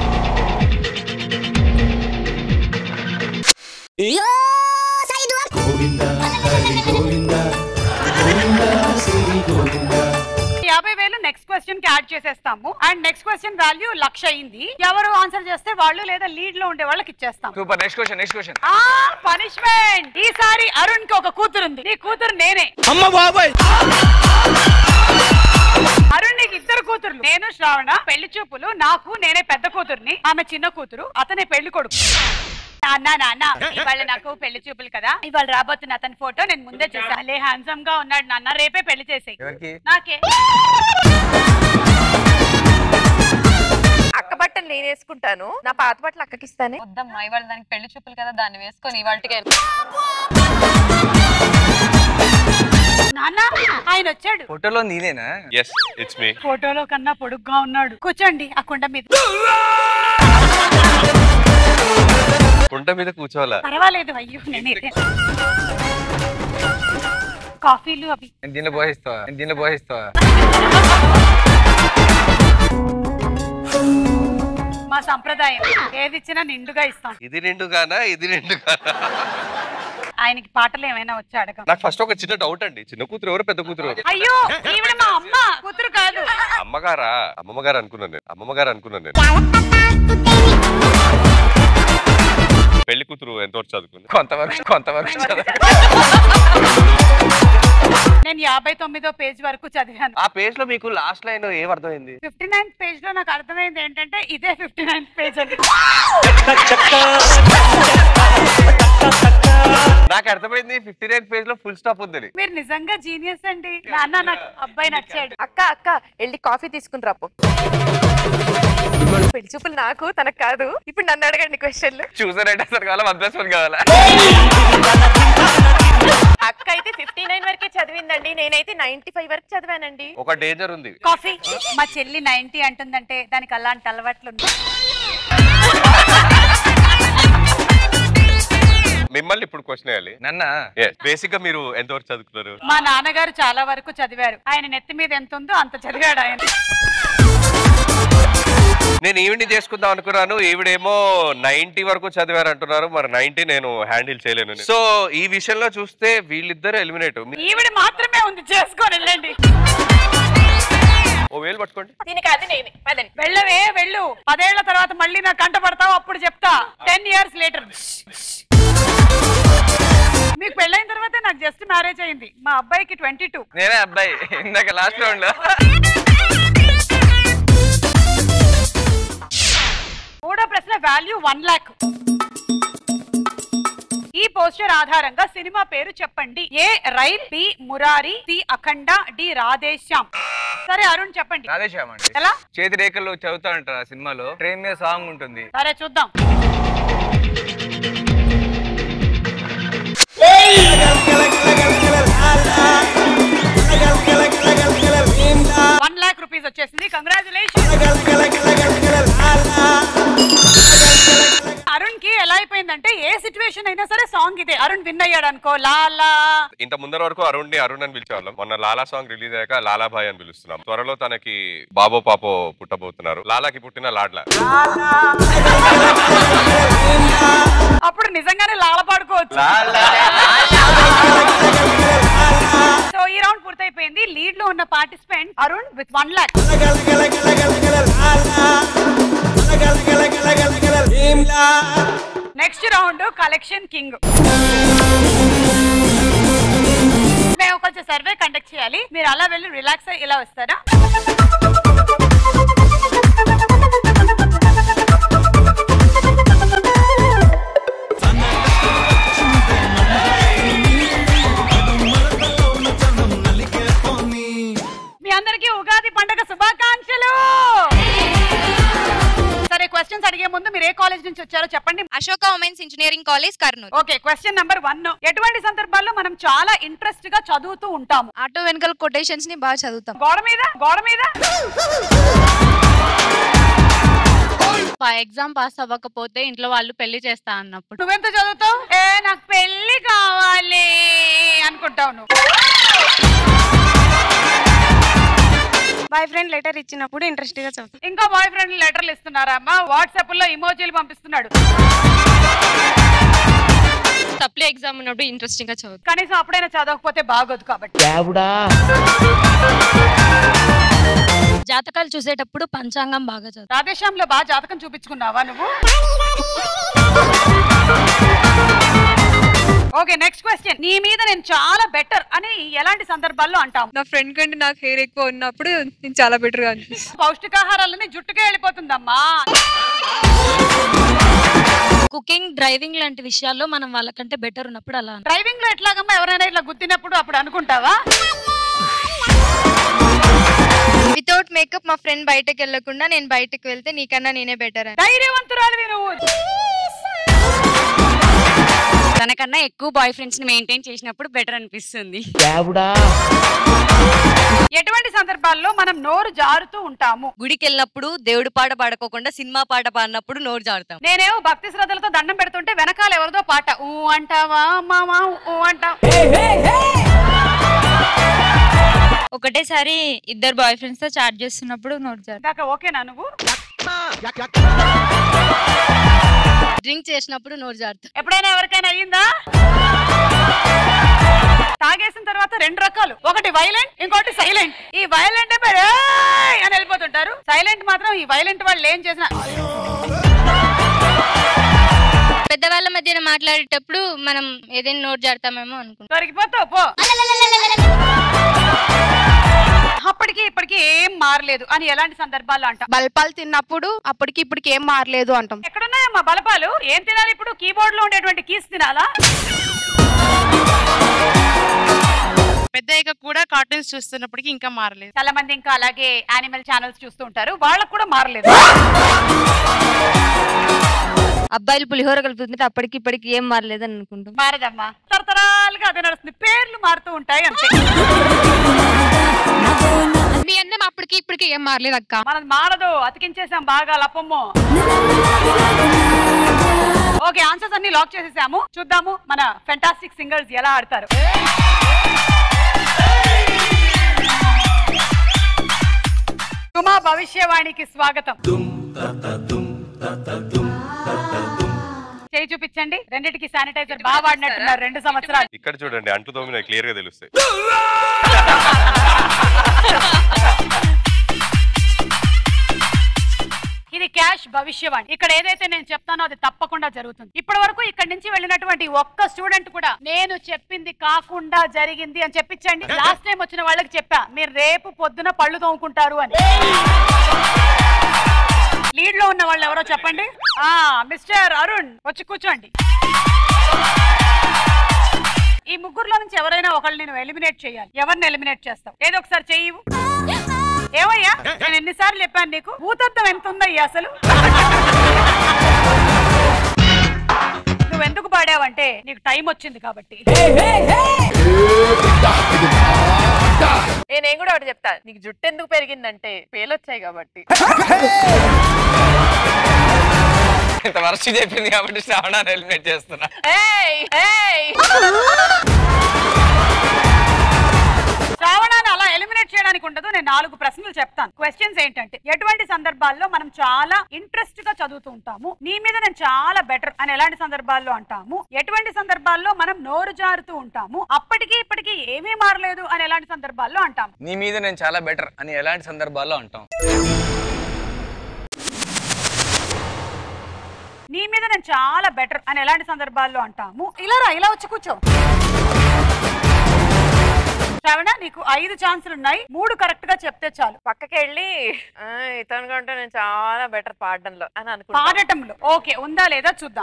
యాభై వేలు నెక్స్ట్ క్వశ్చన్ కి యాడ్ చేసేస్తాము and next question value lakh అయింది ఎవరు ఆన్సర్ చేస్తే వాళ్ళు లేదా లీడ్ లో ఉండే వాళ్ళకి ఇచ్చేస్తాం super next question next question ఆ పనిష్మెంట్ ఈసారి అరుణ్ కి ఒక కూతురు ఉంది నీ కూతురు నేనే అమ్మ బాబాయ్ అరుణ్ నీకు ఇద్దరు కూతుర్లు నేను శ్రావణ పెళ్లి చూపులు నాకు నేనే పెద్ద కూతుర్ని ఆమె చిన్న కూతురు అతనే పెళ్లి కొడుకు నాన్న నాన్న ఇవాళ నాకు పెళ్లి చూపులు కదా ఇవాళ రాబోతున్న అతని ఫోటో నేను ముందే చూసాను అలే హ్యాండ్సమ్ గా ఉన్నాడు నాన్న రేపే పెళ్లి చేసేయి ఎవరికి నాకే అక్క బట్టలు నేను వేసుకుంటాను నా పాత బట్టలు అక్కకి ఇస్తానే వద్దమ్మా ఇవాళ దానికి పెళ్లి చూపులు కదా దాన్ని వేసుకొని ఇవాళకి నాన్న ఆయన వచ్చాడు ఫోటోలో నేనేనా ఎస్ ఇట్స్ మీ ఫోటోలో కన్నా పొడుగ్గా ఉన్నాడు కూర్చోండి ఆ కుండ మీద కుంట మీద కూర్చోవాలా పర్వాలేదు అయ్యో నేను ఇదే. కాఫీలు అవి నేను దీనిలో పోషిస్తావా నేను దీనిలో పోషిస్తావా మా సంప్రదాయం ఏది ఇచ్చినా నిండుగా ఇస్తాం ఇది నిండుగానా ఇది నిండుగానా ఆయనకి పాటలు ఏమైనా వచ్చి అడగం నాకు ఫస్ట్ ఒక చిన్న డౌట్ అండి చిన్న కూతురు ఎవరు పెద్ద కూతురు ఎవరు? అయ్యో ఈవిడ మా అమ్మ కూతురు కాదు అమ్మగారా అమ్మమ్మ గారు అనుకున్నాను నేను అమ్మమ్మ గారు అనుకున్నాను నేను పెళ్లి కూతురు ఎంతవరకు చదువుకుంది కొంతవరకు కొంతవరకు చదువు. నేను యాభై తొమ్మిదో పేజ్ వరకు చదివాను ఆ పేజ్ లో మీకు లాస్ట్ లైన్ ఏం అర్థమైంది ఫిఫ్టీ నైన్త్ పేజ్ లో నాకు అర్థమైంది ఏంటంటే ఇదే ఫిఫ్టీ నైన్త్ పేజ్ అని నాకు అర్థమైంది ఫిఫ్టీ నైన్ పేజ్ లో ఫుల్ స్టాప్ ఉందని మీరు నిజంగా జీనియస్ అండి నాన్న నాకు అబ్బాయి నచ్చాడు అక్క అక్క వెళ్ళి కాఫీ తీసుకుని రాపో పెళ్లి చూపులు నాకు తనకు కాదు ఇప్పుడు నన్ను అడగండి క్వశ్చన్లు చూసారంటే అసలు కావాలా మద్రాసు కావాలా అక్క అయితే ఫిఫ్టీ నైన్ వరకే చదివిందండి నేనైతే నైన్టీ ఫైవ్ వరకు చదివానండి ఒక డేంజర్ ఉంది కాఫీ మా చెల్లి నైన్టీ అంటుందంటే దానికి అలాంటి అలవాట్లు ఉన్నాయి మిమ్మల్ని ఇప్పుడు క్వశ్చన్ వేయాలి నన్న బేసిక్ గా మీరు ఎంతవరకు చదువుకున్నారు మా నాన్నగారు చాలా వరకు చదివారు ఆయన నెత్తి మీద ఎంత ఉందో అంత చదివాడు ఆయన నేను ఈవిడ్ని చేసుకుందాం అనుకున్నాను ఈవిడేమో నైన్టీ వరకు చదివారు అంటున్నారు మరి నైన్టీ నేను హ్యాండిల్ చేయలేను సో ఈ విషయంలో చూస్తే వీళ్ళిద్దరు ఎలిమినేట్ ఈవిడ మాత్రమే ఉంది చేసుకొని వెళ్ళండి ఓ వేలు పట్టుకోండి దీనికి అది నేనే పదండి వెళ్ళవే వెళ్ళు పదేళ్ల తర్వాత మళ్ళీ నాకు కంట పడతావు అప్పుడు చెప్తా టెన్ ఇయర్స్ లేటర్ మీకు పెళ్ళైన తర్వాత నాకు జస్ట్ మ్యారేజ్ అయింది మా అబ్బాయికి ట్వంటీ టూ నేనే అబ్బాయి ఇందాక లాస్ట్ రౌండ్ లో మా నాన్నగారు చాలా వరకు చదివారు ఆయన నెత్తి మీద ఎంత ఉందో అంత చదివాడు ఆయన ఓ వేలు పట్టుకోండి వేలు పట్టుకోండి. వేలు పట్టుకోండి. పట్టుకోండి. మూడో ప్రశ్న వాల్యూ వన్ లాక్ ఈ పోస్టర్ ఆధారంగా సినిమా పేరు చెప్పండి A rail B Murari C Akhanda D Radhe Shyam సరే అరుణ్ చెప్పండి రాధేశ్యామండి ఎలా చేతి రేఖలు చదువుతా అంటారు ఆ సినిమాలో ట్రైన్ మీద సాంగ్ ఉంటుంది సరే చూద్దాం వన్ లాక్ రూపీస్ వచ్చేసింది కంగ్రాచులేషన్ అరుణ్ కి ఎలా అయిపోయిందంటే ఏ సిచ్యువేషన్ అయినా సరే సాంగ్ ఇదే అరుణ్ విన్ అయ్యాడు అనుకో లాలా ఇంత ముందర వరకు అరుణ్ ని అరుణ్ అని పిలిచేవాళ్ళం మొన్న లాలా సాంగ్ రిలీజ్ అయ్యాక లాలాభాయ్ అని పిలుస్తున్నాం త్వరలో తనకి బాబో పాపో పుట్టబోతున్నారు లాలాకి పుట్టిన లాడ్ల అప్పుడు నిజంగానే లాల పాడుకోవచ్చు సో ఈ రౌండ్ పూర్తయిపోయింది లీడ్ లో ఉన్న participant Arun with one lakh next round collection king మేము కొంచెం సర్వే కండక్ట్ చేయాలి మీరు అలా వెళ్ళి రిలాక్స్ అయ్యి ఇలా వస్తారా మీ అందరికీ ఉగాది పండుగ శుభాకాంక్షలు సరే క్వశ్చన్స్ అడిగే ముందు మీరు ఏ కాలేజ్ నుంచి వచ్చారో చెప్పండి Ashoka women's engineering college Kurnool okay question number one ఎటువంటి సందర్భాల్లో మనం చాలా ఇంట్రెస్ట్ గా చదువుతూ ఉంటాము ఆటో వెనకాల కొటేషన్స్ ని బాగా చదువుతాం గోడ మీద గోడ మీద ఎగ్జామ్ పాస్ అవ్వకపోతే ఇంట్లో వాళ్ళు పెళ్లి చేస్తా అన్నప్పుడు నువ్వెంత చదువుతావు ఏ నాకు పెళ్లి కావాలి అనుకుంటావు నువ్వు బాయ్ ఫ్రెండ్ లెటర్ ఇచ్చినప్పుడు ఇంట్రెస్ట్ గా చదువుతాం ఇంకా బాయ్ ఫ్రెండ్ లెటర్లు ఇస్తున్నారా అమ్మా వాట్సాప్ లో ఇమోజీలు పంపిస్తున్నాడు సప్లీ ఎగ్జామ్ ఉన్నప్పుడు ఇంట్రెస్టింగ్ గా చదువు కనీసం అప్పుడైనా చదవకపోతే బాగోదు కాబట్టి జాతకాలు చూసేటప్పుడు పంచాంగం బాగా చదువు రాధేశ్యామ్ లో బాగా జాతకం చూపించుకున్నావా నువ్వు ఓకే నెక్స్ట్ క్వశ్చన్ నీ మీద నేను చాలా బెటర్ అని ఎలాంటి సందర్భాల్లో అంటాం నా ఫ్రెండ్ కంటే నాకు హెయిర్ ఎక్కువ ఉన్నప్పుడు నేను చాలా బెటర్ గా అనిపిస్తుంది పౌష్టికాహారాలని జుట్టుకే వెళ్ళిపోతుందమ్మా కుకింగ్ డ్రైవింగ్ లాంటి విషయాల్లో మనం వాళ్ళకంటే బెటర్ ఉన్నప్పుడు అలా అంటాం. డ్రైవింగ్ లో ఎట్లాగమ్మా ఎవరైనా ఇట్లా గుద్దినప్పుడు అప్పుడు అనుకుంటావా వితౌట్ మేకప్ మా ఫ్రెండ్ బయటకు వెళ్ళకుండా నేను బయటకు వెళ్తే నీకన్నా నేనే బెటర్ అని ధైర్యవంతురాలు నువ్వు తనకన్నా ఎక్కువ బాయ్ ఫ్రెండ్స్ ని మెయింటైన్ చేసినప్పుడు బెటర్ అనిపిస్తుంది ఎటువంటి సందర్భాల్లో మనం నోరు జారుతూ ఉంటాము గుడికి వెళ్ళినప్పుడు దేవుడి పాట పాడుకోకుండా సినిమా పాట పాడినప్పుడు నోరు జారుతాం నేనేమో భక్తి శ్రద్ధలతో దండం పెడుతుంటే వెనకాల ఎవరిదో పాట ఊ అంటావా మామా ఊ అంటావా ఒకటేసారి ఇద్దరు బాయ్ ఫ్రెండ్స్ తో చాట్ చేస్తున్నప్పుడు నోట్ జారు దాకా ఓకేనా నువ్వు డ్రింక్ చేసినప్పుడు నోరు జారుతాం ఎప్పుడైనా ఎవరికైనా అయ్యిందా తాగేసిన తర్వాత రెండు రకాలు ఒకటి వైలెంట్ ఇంకోటి సైలెంట్ ఈ వైలెంట్ అని వెళ్ళిపోతుంటారు సైలెంట్ మాత్రం ఈ వైలెంట్ వాళ్ళు ఏం చేసినా పెద్దవాళ్ళ మధ్యన మాట్లాడేటప్పుడు మనం ఏదైనా నోట్ జారుతామేమో అనుకుంటాం దొరికిపోతావు పో అప్పటికి ఇప్పటికి ఏం మారలేదు అని ఎలాంటి సందర్భాల్లో అంటాం బల్పాలు తిన్నప్పుడు అప్పటికి ఇప్పటికి ఏం మారలేదు అంటాం ఎక్కడున్నాయమ్మా బలపాలు ఏం తినాలి ఇప్పుడు కీబోర్డ్ లో ఉండేటువంటి కీస్ తినాలా పెద్దయ్యగా కూడా కార్టూన్స్ చూస్తున్నప్పటికీ ఇంకా మారలేదు చాలా మంది ఇంకా అలాగే యానిమల్ ఛానల్స్ చూస్తూ ఉంటారు వాళ్ళకు కూడా మారలేదు అబ్బాయిలు పులిహోర కలుపుతుంటే అప్పటికి ఇప్పటికి ఏం మారలేదని అనుకుంటాం మారదమ్మా తరతరాలుగా అదే నడుస్తుంది పేర్లు మారుతూ ఉంటాయి అంతే మీ అన్నం అప్పటికి ఇప్పటికి ఏం మారలేదు అక్క మనది మారదు అతికించేసాం బాగా లపమ్ము ఓకే ఆన్సర్స్ అన్ని లాక్ చేసేసాము చూద్దాము మన ఫెంటాస్టిక్ సింగర్స్ ఎలా ఆడతారు సుమా భవిష్యవాణికి స్వాగతం చేయి చూపించండి రెండిటికి శానిటైజర్ బాగా వాడినట్టున్నారు రెండు సంవత్సరాలు ఇక్కడ చూడండి అంటు తోమిన క్లియర్ గా తెలుస్తాయి ఇది క్యాష్ భవిష్యవాణి ఇక్కడ ఏదైతే నేను చెప్తానో అది తప్పకుండా జరుగుతుంది ఇప్పటి వరకు ఇక్కడ నుంచి వెళ్ళినటువంటి ఒక్క స్టూడెంట్ కూడా నేను చెప్పింది కాకుండా జరిగింది అని చెప్పించండి లాస్ట్ టైం వచ్చిన వాళ్ళకి చెప్పా మీరు రేపు పొద్దున పళ్ళు తోముకుంటారు అని లీడ్ లో ఉన్న వాళ్ళు ఎవరో చెప్పండి ఆ మిస్టర్ అరుణ్ వచ్చి కూర్చోండి ఈ ముగ్గురులో నుంచి ఎవరైనా ఒకళ్ళు నేను ఎలిమినేట్ చేయాలి ఎవరిని ఎలిమినేట్ చేస్తావు ఏదో ఒకసారి చెయ్యి ఏమయ్యా నేను ఎన్నిసార్లు చెప్పాను నీకు భూతత్వం ఎంత ఉందయ్యా అసలు నువ్వు ఎందుకు పాడావంటే నీకు టైం వచ్చింది కాబట్టి ఏ, నేను కూడా ఒకటి చెప్తా నీకు జుట్టు ఎందుకు పెరిగిందంటే పేలొచ్చాయి కాబట్టి ఇంత వరస్ట్ చెప్పింది కాబట్టి శ్రావణాన్ని ఎలిమినేట్ చేస్తున్నా ఏయ్ ఏయ్ శ్రావణాన్ని అలా ఎలిమినేట్ చేయడానికి ఉండదు నేను నాలుగు ప్రశ్నలు చెప్తాను క్వశ్చన్స్ ఏంటంటే ఎటువంటి సందర్భాల్లో మనం చాలా ఇంట్రెస్ట్ గా చదువుతూ ఉంటాము నీ మీద నేను చాలా బెటర్ అని ఎలాంటి సందర్భాల్లో అంటాము ఎటువంటి సందర్భాల్లో మనం నోరు జారుతూ ఉంటాము అప్పటికి ఇప్పటికి ఏమీ మారలేదు అని ఎలాంటి సందర్భాల్లో అంటాము నీ మీద నేను చాలా బెటర్ అని ఎలాంటి సందర్భాల్లో అంటాం నీ మీద నేను చాలా బెటర్ అని ఎలాంటి సందర్భాల్లో అంటాము ఇలా రా ఇలా వచ్చి కూర్చో శ్రావణ నీకు ఐదు ఛాన్సులు ఉన్నాయి మూడు కరెక్ట్ గా చెప్తే చాలు పక్కకి వెళ్ళి "ఆ, ఇతను కంటే నేను చాలా బెటర్ పాడడంలో అని అనుకుంటా పాడటంలో ఓకే ఉందా లేదా చూద్దాం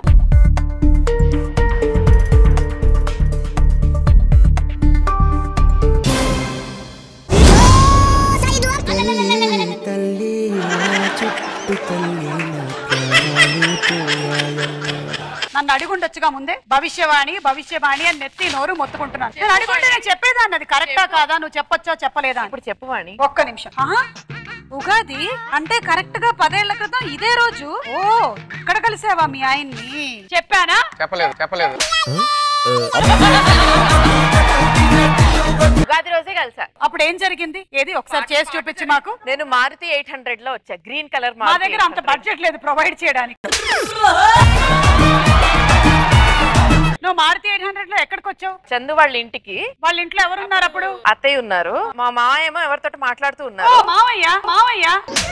తల్లి నా చుట్టు తల్లి నా ప్రాణాలు పోయాయమ్మ నన్ను అడిగుండొచ్చుగా ముందే భవిష్యవాణి భవిష్యవాణి అని నెత్తి నోరు మొత్తుకుంటున్నాను నేను అడిగుంటే నేను చెప్పేదాన్ని అది కరెక్టా కాదా నువ్వు చెప్పొచ్చా చెప్పలేదా అని. ఇప్పుడు చెప్పువాణి ఒక్క నిమిషం ఆహా, ఉగాది అంటే కరెక్ట్ గా పదేళ్ల క్రితం ఇదే రోజు ఓ ఇక్కడ కలిసావా మీ ఆయన్ని చెప్పానా చెప్పలేదు చెప్పలేదు ఉగాది రోజే కలిసా అప్పుడు ఏం జరిగింది ఏది ఒకసారి చేసి చూపించి మాకు నేను మారుతి ఎయిట్ హండ్రెడ్ లో వచ్చా గ్రీన్ కలర్ మా దగ్గర అంత బడ్జెట్ లేదు ప్రొవైడ్ చేయడానికి నువ్వు మారుతి ఎయిట్ హండ్రెడ్ లో ఎక్కడికి వచ్చావు చందు వాళ్ళ ఇంటికి వాళ్ళ ఇంట్లో ఎవరున్నారు అప్పుడు అత్తయ్య ఉన్నారు మా మామ ఏమో ఎవరితో మాట్లాడుతూ ఓ ఉన్నారు మావయ్య మావయ్య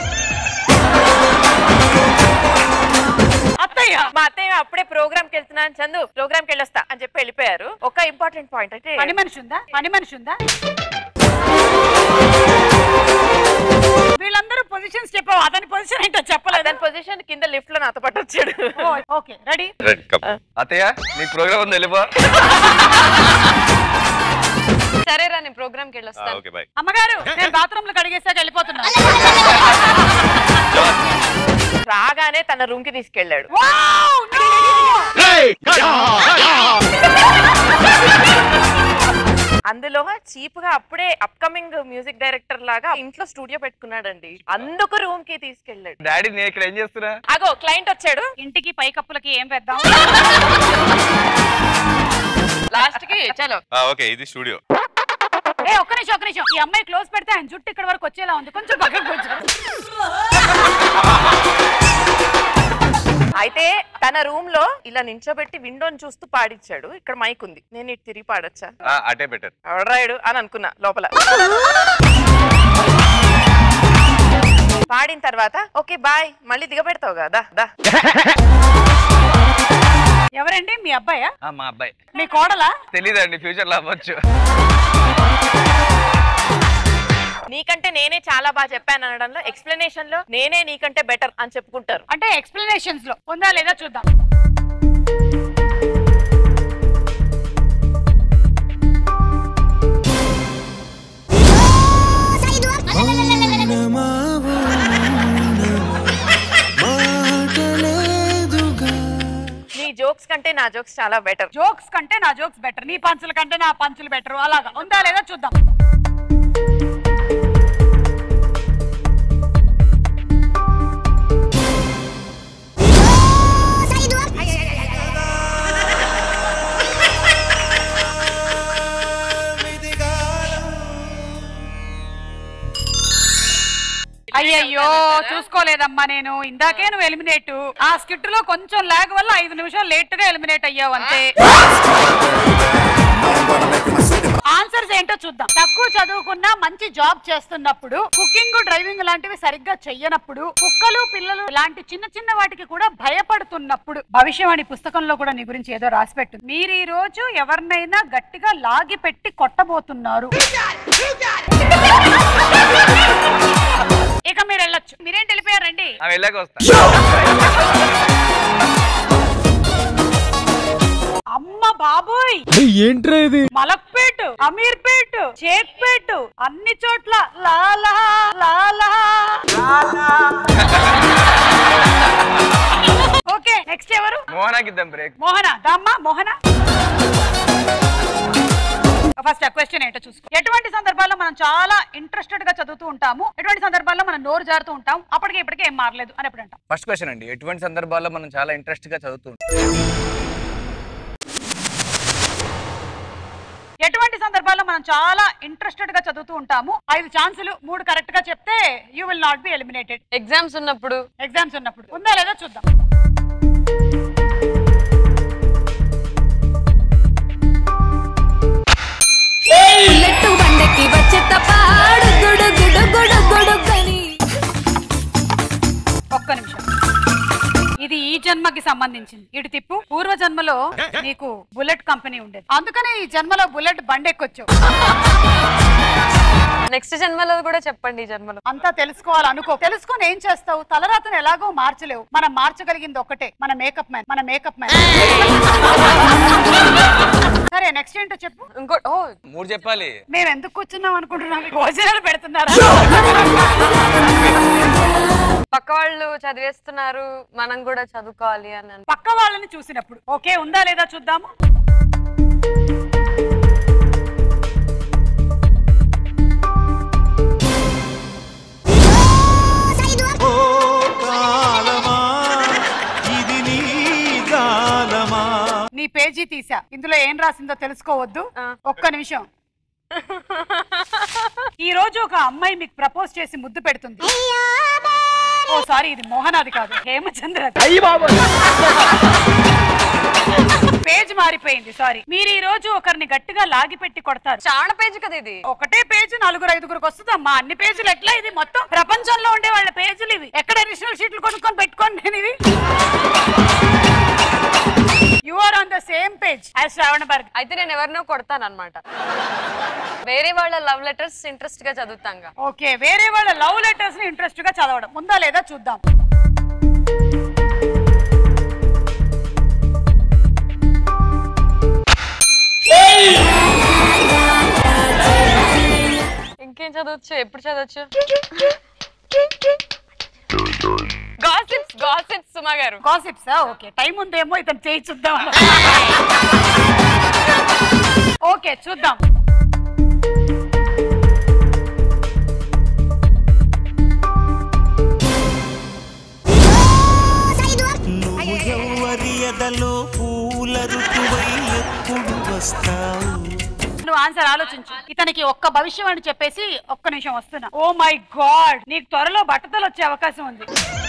అత్తయ్య మా అత్తయ్య అప్పుడే ప్రోగ్రామ్ కి వెళ్తున్నాను చందు ప్రోగ్రామ్ కి వెళ్ళొస్తా అని చెప్పి వెళ్ళిపోయారు ఒక ఇంపార్టెంట్ పాయింట్ అయితే పని మనిషి ఉందా పని మనిషి ఉందా వీళ్ళందరూ పొజిషన్స్ చెప్పావు అతని పొజిషన్ ఏంటో చెప్పలేదు దాని పొజిషన్ కింద లిఫ్ట్ లో నాతో పాటు వచ్చాడు ఓకే రెడీ అత్తయ్య నీ ప్రోగ్రామ్ ఉంది వెళ్ళిపో సరే రా నేను ప్రోగ్రామ్ కి వెళ్ళొస్తాను ఓకే బాయ్ అమ్మగారు నేను బాత్రూమ్ లో కడిగేసాక వెళ్ళిపోతున్నా రాగానే తన రూమ్ కి తీసుకెళ్ళాడు అందులో చీప్ గా అప్పుడే అప్కమింగ్ మ్యూజిక్ డైరెక్టర్ లాగా ఇంట్లో స్టూడియో పెట్టుకున్నాడండి అందుకు రూమ్ కి తీసుకెళ్ళాడు డాడీ నేను ఇక్కడ ఏం చేస్తున్నా అగో క్లయింట్ వచ్చాడు ఇంటికి పైకప్పులకి ఏం వేద్దాం లాస్ట్ కి చలో ఓకే ఇది స్టూడియో ఏ ఒక్క నిమిషం ఒక్క నిమిషం ఈ అమ్మాయి క్లోజ్ పెడితే ఆయన జుట్టు ఇక్కడ వరకు వచ్చేలా ఉంది కొంచెం పక్కకు కొంచెం అయితే తన రూమ్ లో ఇలా నించోబెట్టి విండోని చూస్తూ పాడిచ్చాడు ఇక్కడ మైక్ ఉంది నేను ఇటు తిరిగి పాడొచ్చా అటే బెటర్ ఎవడ్రాయుడు అని అనుకున్నా లోపల పాడిన తర్వాత ఓకే బాయ్ మళ్ళీ దిగబెడతావు కదా దా ఎవరండి మీ అబ్బాయా ఆ, మా అబ్బాయి మీ కోడలా తెలీదండి ఫ్యూచర్ లో అవ్వచ్చు నీకంటే నేనే చాలా బాగా చెప్పాను అనడంలో ఎక్స్ప్లెనేషన్ లో నేనే నీకంటే బెటర్ అని చెప్పుకుంటారు అంటే ఎక్స్ప్లెనేషన్స్ లో ఉందా లేదా చూద్దాం నీ జోక్స్ కంటే నా జోక్స్ చాలా బెటర్ జోక్స్ కంటే నా జోక్స్ బెటర్ నీ పంచుల కంటే నా పంచులు బెటర్ అలాగా ఉందా లేదా చూద్దాం అయ్యయ్యో చూసుకోలేదమ్మా నేను ఇందాకే నువ్వు ఎలిమినేట్ ఆ స్కిట్ లో కొంచెం లాగ్ వల్ల ఐదు నిమిషాలు లేట్ గా ఎలిమినేట్ అయ్యావు అంతే ఆన్సర్స్ ఏంటో చూద్దాం తక్కువ చదువుకున్నా మంచి జాబ్ చేస్తున్నప్పుడు కుకింగ్ డ్రైవింగ్ లాంటివి సరిగ్గా చెయ్యనప్పుడు కుక్కలు పిల్లలు ఇలాంటి చిన్న చిన్న వాటికి కూడా భయపడుతున్నప్పుడు భవిష్యవాణి పుస్తకంలో కూడా నీ గురించి ఏదో రాసి పెట్టు మీరు ఈ రోజు ఎవరినైనా గట్టిగా లాగి పెట్టి కొట్టబోతున్నారు ఇక ఇంకా మీరు వెళ్ళొచ్చు మీరేంటి వెళ్ళిపోయారండి ఆమె వెళ్ళాక వస్తా అమ్మ బాబోయ్ ఏంట్రా ఇది మలక్పేట్ అమీర్పేట్ షేక్పేట్ అన్ని చోట్ల లాలా లాలా ఓకే నెక్స్ట్ ఎవరు మోహనాకి ఇద్దాం బ్రేక్ మోహన దమ్మ మోహన ఫస్ట్ క్వశ్చన్ ఏంటో చూసుకో ఎటువంటి సందర్భాల్లో మనం చాలా ఇంట్రెస్టెడ్ గా చదువుతూ ఉంటాము ఎటువంటి సందర్భాల్లో మనం నోరు జారుతూ ఉంటాం అప్పటికి ఇప్పటికే ఏం మారలేదు అని ఎప్పుడు అంటాం ఫస్ట్ క్వశ్చన్ అండి ఎటువంటి సందర్భాల్లో మనం చాలా ఇంట్రెస్ట్ గా చదువుతుంటాం ఎటువంటి సందర్భాల్లో మనం చాలా ఇంట్రెస్టెడ్ గా చదువుతూ ఉంటాము ఐదు ఛాన్సులు మూడు కరెక్ట్ గా చెప్తే you will not be eliminated exams ఉన్నప్పుడు ఎగ్జామ్స్ ఉన్నప్పుడు ఉందా లేదా చూద్దాం బుల్లెట్ బండకి వచ్చే తపాడు గుడు గుడు గుడు గుడుగని ఒక్క నిమిషం ఇది ఈ జన్మకి సంబంధించింది ఇటు తిప్పు పూర్వ జన్మలో నీకు బుల్లెట్ కంపెనీ ఉండేది అందుకనే ఈ జన్మలో బుల్లెట్ బండి ఎక్కొచ్చు నెక్స్ట్ జన్మలో కూడా చెప్పండి ఈ జన్మలో అంతా తెలుసుకోవాలనుకో తెలుసుకొని ఏం చేస్తావు తలరాతను ఎలాగో మార్చలేవు మనం మార్చగలిగింది ఒక్కటే మన మేకప్ మ్యాన్ మన మేకప్ మ్యాన్ సరే నెక్స్ట్ ఏంటో చెప్పు ఇంకో ఓ మూడు చెప్పాలి మేము ఎందుకు కూర్చున్నాం అనుకుంటున్నాం భోజనాలు పెడుతున్నారా పక్క వాళ్ళు చదివేస్తున్నారు మనం కూడా చదువుకోవాలి అని అను- పక్క వాళ్ళని చూసినప్పుడు ఓకే ఉందా లేదా చూద్దాము నీ పేజీ తీసా ఇందులో ఏం రాసిందో తెలుసుకోవద్దు ఒక్క నిమిషం ఈ రోజు ఒక అమ్మాయి మీకు ప్రపోజ్ చేసి ముద్దు పెడుతుంది ఓ సారీ ఇది మోహనాది కాదు హేమచంద్ర పేజ్ మారిపోయింది సారీ మీరు ఈ రోజు ఒకరిని గట్టిగా లాగి పెట్టి కొడతారు చాలా పేజ్ కదా ఇది ఒకటే పేజ్ నలుగురు ఐదుగురికి వస్తుందమ్మా అన్ని పేజీలు ఎట్లా ఇది మొత్తం ప్రపంచంలో ఉండే వాళ్ళ పేజీలు ఇవి ఎక్కడ అడిషనల్ షీట్లు కొనుక్కొని పెట్టుకోండి నేను ఇవి you are on the same page as Sravana బర్గ్ అయితే నేను ఎవరినో కొడతాను అనమాట వేరే వాళ్ళ లవ్ లెటర్స్ ఇంట్రెస్ట్ గా చదువుతాంగా ఓకే వేరే వాళ్ళ లవ్ లెటర్స్ ని ఇంట్రెస్ట్ గా చదవడం ఉందా లేదా చూద్దాం ఇంకేం చదవచ్చు ఎప్పుడు చదవచ్చు గాసిప్స్ గాసిప్స్ సుమా గారు గాసిప్స్ ఓకే టైం ఉందేమో ఇతను చేయి చూద్దాం ఓకే చూద్దాం నువ్వు ఎవరి ఎదలో పూల ఋతువై ఎప్పుడు వస్తావు నువ్వు ఆన్సర్ ఆలోచించు ఇతనికి ఒక్క భవిష్యం అని చెప్పేసి ఒక్క నిమిషం వస్తున్నా ఓ మై గాడ్ నీకు త్వరలో బట్టతలు వచ్చే అవకాశం ఉంది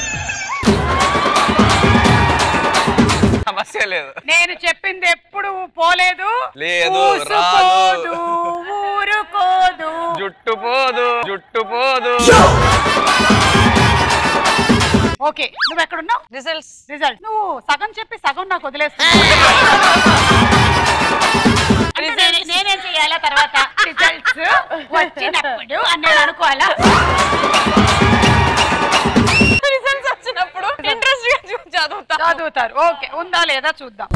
సమస్య లేదు నేను చెప్పింది ఎప్పుడు పోలేదు లేదు, ఊసుకోదు, ఊరుకోదు జుట్టు పోదు జుట్టు పోదు ఓకే నువ్వు ఎక్కడున్నావు రిజల్ట్స్ రిజల్ట్ నువ్వు సగం చెప్పి సగం నాకు వదిలేస్తున్నావు అంటే నేనే- నేనేం చేయాలా తర్వాత రిజల్ట్స్ వచ్చినప్పుడు అని నేను అనుకోవాలా రిజల్ట్స్ వచ్చినప్పుడు ఇంట్రెస్ట్ గా చూ- చదువుతా చదువుతారు ఓకే ఉందా లేదా చూద్దాం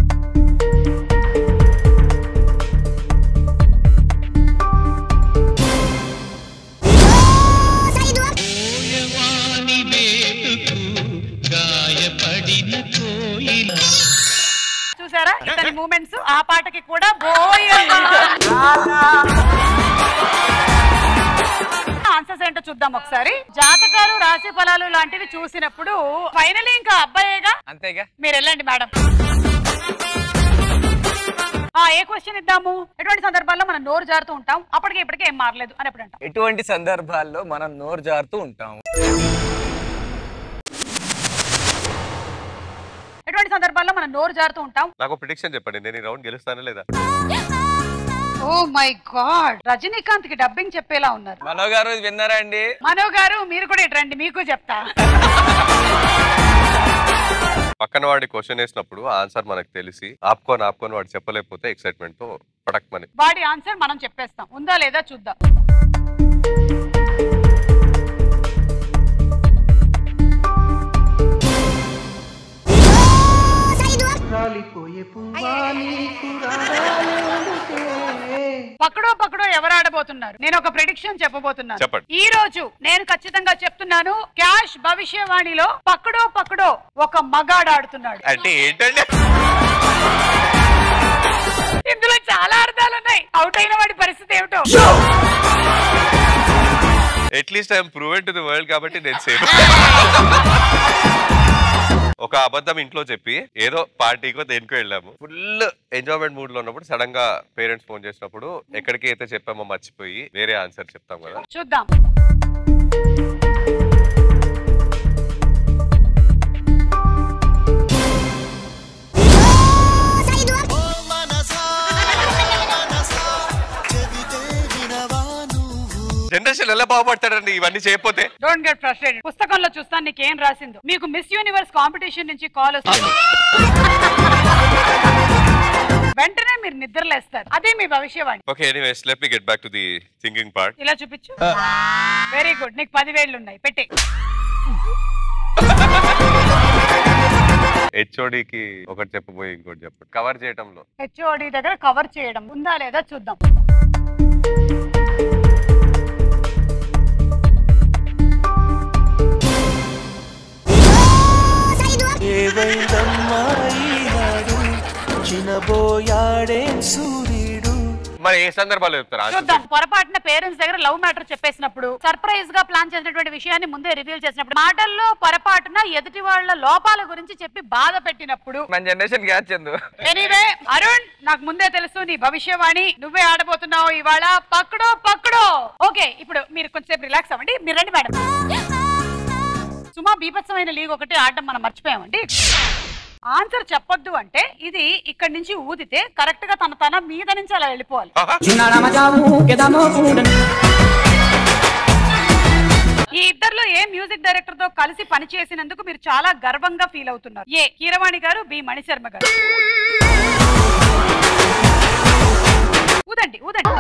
చూసారా ఇతని మూమెంట్స్ ఆ పాటకి కూడా బోయ్ ఆన్సర్స్ ఏంటో చూద్దాం ఒకసారి జాతకాలు రాశి ఫలాలు లాంటివి చూసినప్పుడు ఫైనలీ ఇంకా అబ్బాయేగా అంతేగా మీరు వెళ్ళండి మేడం ఆ ఏ క్వశ్చన్ ఇద్దాము ఎటువంటి సందర్భాల్లో మనం నోరు జారుతూ ఉంటాం అప్పటికి ఇప్పటికే ఏం మారలేదు అని ఎప్పుడు అంటాం ఎటువంటి సందర్భాల్లో మనం నోరు జారుతూ ఉంటాం ఎటువంటి సందర్భాల్లో మనం నోరు జారుతూ ఉంటాం నాకు ప్రిడిక్షన్ చెప్పండి నేను ఈ రౌండ్ గెలుస్తానా లేదా ఓ మై గాడ్ రజనీకాంత్ కి డబ్బింగ్ చెప్పేలా ఉన్నారు మనో గారు ఇది విన్నారా అండి మనో గారు మీరు కూడా ఇటు రండి మీకు చెప్తా పక్కన వాడి క్వశ్చన్ వేసినప్పుడు ఆన్సర్ మనకు తెలిసి ఆపుకొని ఆపుకొని వాడు చెప్పలేకపోతే ఎక్సైట్మెంట్ తో ప్రొడక్ట్ మనీ వాడి ఆన్సర్ మనం చెప్పేస్తాం ఉందా లేదా చూద్దాం రాలిపోయే పువ్వా నీకు రాగాలేందుకే? పక్కడో పక్కడో ఎవరు ఆడబోతున్నారు నేను ఒక ప్రిడిక్షన్ చెప్పబోతున్నాను చెప్పండి. ఈ రోజు నేను ఖచ్చితంగా చెప్తున్నాను క్యాష్ భవిష్యవాణిలో పక్కడో పక్కడో ఒక మగాడు ఆడుతున్నాడు అంటే ఏంటంటే ఇందులో చాలా అర్థాలు ఉన్నాయి అవుట్ అయిన వాడి పరిస్థితి ఏమిటో at least I'm proven to the world కాబట్టి నేను సేఫ్ ఒక అబద్ధం ఇంట్లో చెప్పి ఏదో పార్టీకో దేనికో వెళ్ళాము ఫుల్ ఎంజాయ్మెంట్ మూడ్ లో ఉన్నప్పుడు సడన్ గా పేరెంట్స్ ఫోన్ చేసినప్పుడు ఎక్కడికి అయితే చెప్పామో మర్చిపోయి వేరే ఆన్సర్ చెప్తాం కదా చూద్దాం జనరేషన్ ఎలా బాగుపడతాడండి ఇవన్నీ చేయకపోతే డోంట్ గెట్ ఫ్రస్ట్రేటెడ్ పుస్తకంలో చూస్తాను నీకు ఏం రాసిందో మీకు మిస్ యూనివర్స్ కాంపిటీషన్ నుంచి కాల్ వస్తుంది వెంటనే మీరు నిద్రలేస్తారు అదే మీ భవిష్యవాణి okay anyways let me get back to the thinking part ఇలా చూపించు వెరీ గుడ్ నీకు పదివేళ్ళు ఉన్నాయి పెట్టే హెచ్ఓడికి ఒకటి చెప్పబోయి ఇంకోటి చెప్పండి కవర్ చేయటంలో హెచ్ఓడి దగ్గర కవర్ చేయడం ఉందా లేదా చూద్దాం ఏవైందమ్మా ఈనాడు చినబోయాడే సూర్యుడు మరి ఏ సందర్భాలు చెప్తారు answer చూద్దాం పొరపాటున పేరెంట్స్ దగ్గర లవ్ మ్యాటర్ చెప్పేసినప్పుడు సర్ప్రైజ్ గా ప్లాన్ చేసినటువంటి విషయాన్ని ముందే రివీల్ చేసినప్పుడు మాటల్లో పొరపాటున ఎదుటి వాళ్ళ లోపాల గురించి చెప్పి బాధ పెట్టినప్పుడు మన generation catch Chandu anyway Arun నాకు ముందే తెలుసు నీ భవిష్యవాణి నువ్వే ఆడబోతున్నావు ఇవాళ పక్కడో పక్కడో ఓకే ఇప్పుడు మీరు కొంచెంసేపు రిలాక్స్ అవ్వండి మీరు రండి మేడం సుమా బీభత్సమైన లీగ్ ఒకటి ఆడడం మనం మర్చిపోయామండి ఆన్సర్ చెప్పొద్దు అంటే ఇది ఇక్కడి నుంచి ఊదితే కరెక్ట్ గా తన తన మీద నుంచి అలా వెళ్ళిపోవాలి ఈ ఇద్దర్లో ఏ మ్యూజిక్ డైరెక్టర్ తో కలిసి పనిచేసినందుకు మీరు చాలా గర్వంగా ఫీల్ అవుతున్నారు ఏ కీరవాణి గారు బి మణిశర్మ గారు ఊదండి ఊదండి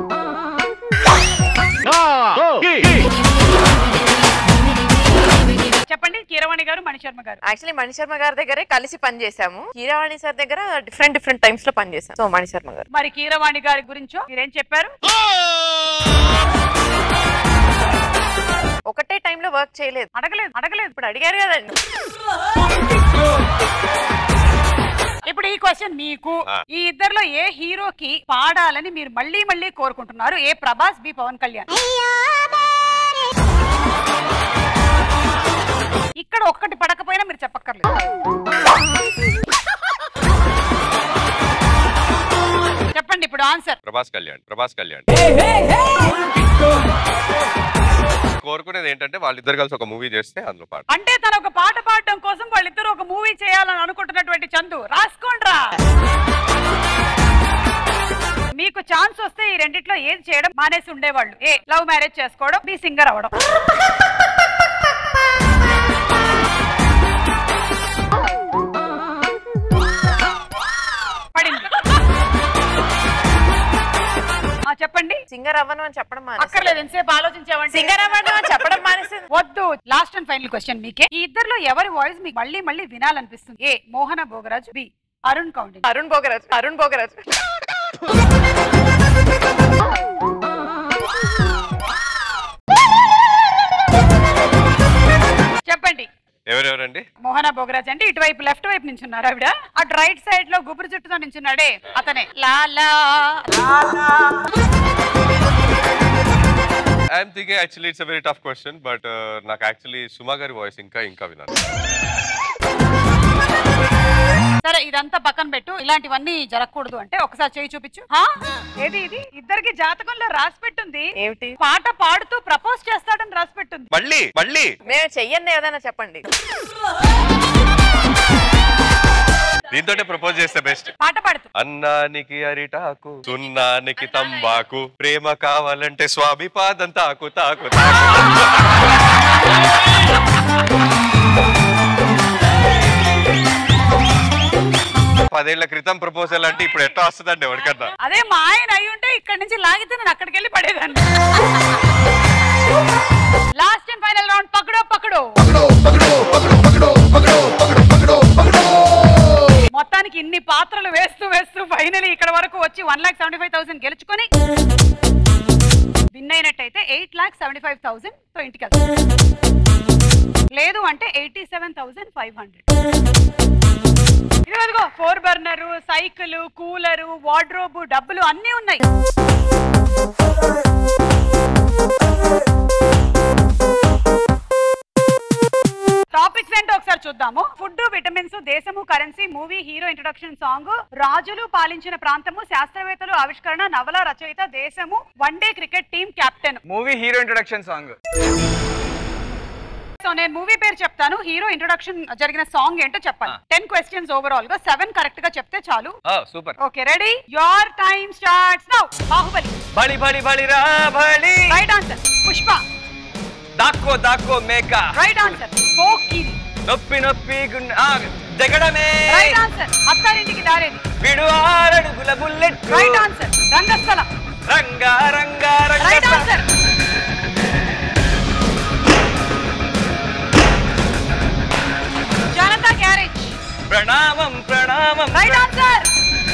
చెప్పండి కీరవాణి గారు మణిశర్మ గారు యాక్చువల్లీ మణిశర్మ గారి దగ్గరే కలిసి పనిచేసాము హీరావాణి సార్ దగ్గర డిఫరెంట్ డిఫరెంట్ టైమ్స్ లో పనిచేసాం సో మణిశర్మ గారు మరి కీరవాణి గారి గురించో మీరేం చెప్పారు ఒకటే టైంలో వర్క్ చేయలేదు అడగలేదు అడగలేదు ఇప్పుడు అడిగారు కదండి ఇప్పుడు ఈ క్వశ్చన్ మీకు ఆ. ఈ ఇద్దర్లో ఏ హీరోకి పాడాలని మీరు మళ్ళీ మళ్ళీ కోరుకుంటున్నారు ఏ ప్రభాస్ బి పవన్ కళ్యాణ్ ఇక్కడ ఒక్కటి పడకపోయినా మీరు చెప్పక్కర్లేదు చెప్పండి ఇప్పుడు ఆన్సర్ ప్రభాస్ కళ్యాణ్ ప్రభాస్ కళ్యాణ్ కోరుకునేది ఏంటంటే వాళ్ళిద్దరు కలిసి ఒక మూవీ చేస్తే అందులో పాట అంటే తన ఒక పాట పాడడం కోసం వాళ్ళిద్దరూ ఒక మూవీ చేయాలని అనుకుంటున్నటువంటి చందు రాసుకోండ్రా మీకు ఛాన్స్ వస్తే ఈ రెండిట్లో ఏది చేయడం మానేసి ఉండేవాళ్ళు ఏ లవ్ మ్యారేజ్ చేసుకోవడం బి సింగర్ అవ్వడం పడింది ఆ, చెప్పండి సింగర్ అవ్వను అని చెప్పడం మానేశారు. అక్కర్లేదు ఎంతసేపు ఆలోచించామంటే సింగర్ అవ్వను అని చెప్పడం మానేసింది వద్దు లాస్ట్ అండ్ ఫైనల్ క్వశ్చన్ మీకే ఈ ఇద్దర్లో ఎవరి వాయిస్ మీకు మళ్ళీ మళ్ళీ వినాలనిపిస్తుంది ఏ మోహన భోగరాజు బి అరుణ్ కౌండి అరుణ్ భోగరాజ్ అరుణ్ భోగరాజ్ చెప్పండి ఎవరెవరండి మోహన భోగరాజ్ అంటే ఇటువైపు లెఫ్ట్ వైపు నించున్నారు ఆవిడ అటు రైట్ సైడ్ లో గుబురు చుట్టుతో నించున్నాడే అతనే Lala I'm thinking actually it's very tough question but నాకు యాక్చువల్లీ సుమా గారి వాయిస్ ఇంకా ఇంకా వినాలి సరే ఇదంతా పక్కన పెట్టు ఇలాంటివన్నీ జరగకూడదు అంటే ఒకసారి చేయి చూపించు హా? ఏది ఇది ఇద్దరికి జాతకంలో రాసి పెట్టుంది ఏమిటి పాట పాడుతూ ప్రపోజ్ చేస్తాడని రాసి పెట్టుంది మళ్ళీ మళ్ళీ మేము చెయ్యండి ఏదైనా చెప్పండి దీంతో ప్రపోజ్ చేస్తే బెస్ట్ పాట పాడుతూ అన్నానికి అరిటాకు సున్నానికి తంబాకు ప్రేమ కావాలంటే స్వామి పాదం తాకు తాకు తాకు పదేళ్ల క్రితం ప్రపోజల్ అంటే ఇప్పుడు ఎట్లా వస్తుందండి ఎవరికన్నా అదే మా ఆయన అయి ఉంటే ఇక్కడి నుంచి లాగితే నేను అక్కడికి వెళ్ళి పడేదాన్ని లాస్ట్ అండ్ ఫైనల్ రౌండ్ పకడో పకడో మొత్తానికి పాత్రలు వేస్తూ వేస్తూ ఫైనలీ ఇక్కడ వరకు వచ్చి one lakh seventy five thousand గెలుచుకొని విన్ అయినట్టయితే eight lakh seventy five thousand తో ఇంటికి వెళ్తాం లేదు అంటే eighty seven thousand five hundred ఇదిగో four burner cycle cooler wardrobe డబ్బులు అన్నీ ఉన్నాయి టాపిక్స్ ఏంటో ఒకసారి చూద్దాము ఫుడ్ విటమిన్స్ దేశము currency movie hero introduction song రాజులు పాలించిన ప్రాంతము శాస్త్రవేత్తలు ఆవిష్కరణ నవల రచయిత దేశము one day cricket team captain movie hero introduction song so నేను మూవీ పేరు చెప్తాను హీరో ఇంట్రొడక్షన్ జరిగిన సాంగ్ ఏంటో చెప్పాలి టెన్ క్వశ్చన్స్ ఓవరాల్ గా సెవెన్ కరెక్ట్ గా చెప్తే చాలు super okay ready your time starts now Baahubali బలి బలి బలి రా బలి రైట్ ఆన్సర్ పుష్ప దాక్కో దాక్కో మేక రైట్ ఆన్సర్ పోకిరి నొప్పి నొప్పి గుండె ఆ, దిగడమే రైట్ ఆన్సర్ అత్తారింటికి దారేది విడు ఆరడుగుల bullet right answer Rangasthalam Ranga Ranga right Ranga answer Janatha Garage ప్రణామం ప్రణామం రైట్ ఆన్సర్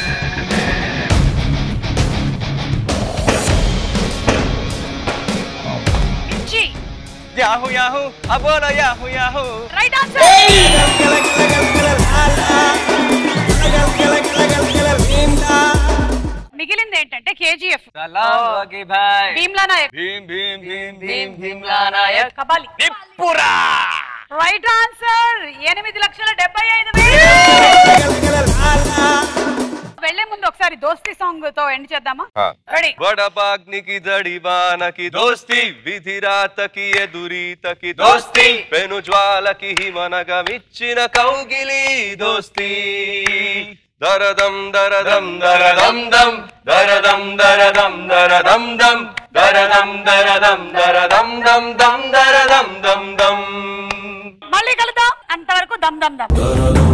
మిర్చి యాహు యాహు అబోలో యాహు యాహు రైట్ ఆన్సర్ మిగిలింది ఏంటంటే కేజీఎఫ్ సలాంగి భాయ్ భీమ్లా నాయక్ భీమ్ భీమ్ భీమ్ భీమ్ భీమ్లా నాయక్ కబాలి నిప్పురా రైట్ ఆన్సర్ ఎనిమిది లక్షల డెబ్బై ఐదు వేలు వెళ్లే ముందు ఒకసారి దోస్తి సాంగ్ తో ఎండ్ చేద్దామా రెడీ వడపాగ్నికి దడివానకి దోస్తి విధిరాతకి ఎదురీతకి దోస్తి పెను జ్వాలకి హిమనగమిచ్చిన కౌగిలి దోస్తి దరదం దరదం దరదం దం దరదం దరదం దరదం దం దరదం దరదం దరదం దం దం దరదం దం దం మళ్ళీ కలుద్దాం అంతవరకు దమ్ దమ్ దమ్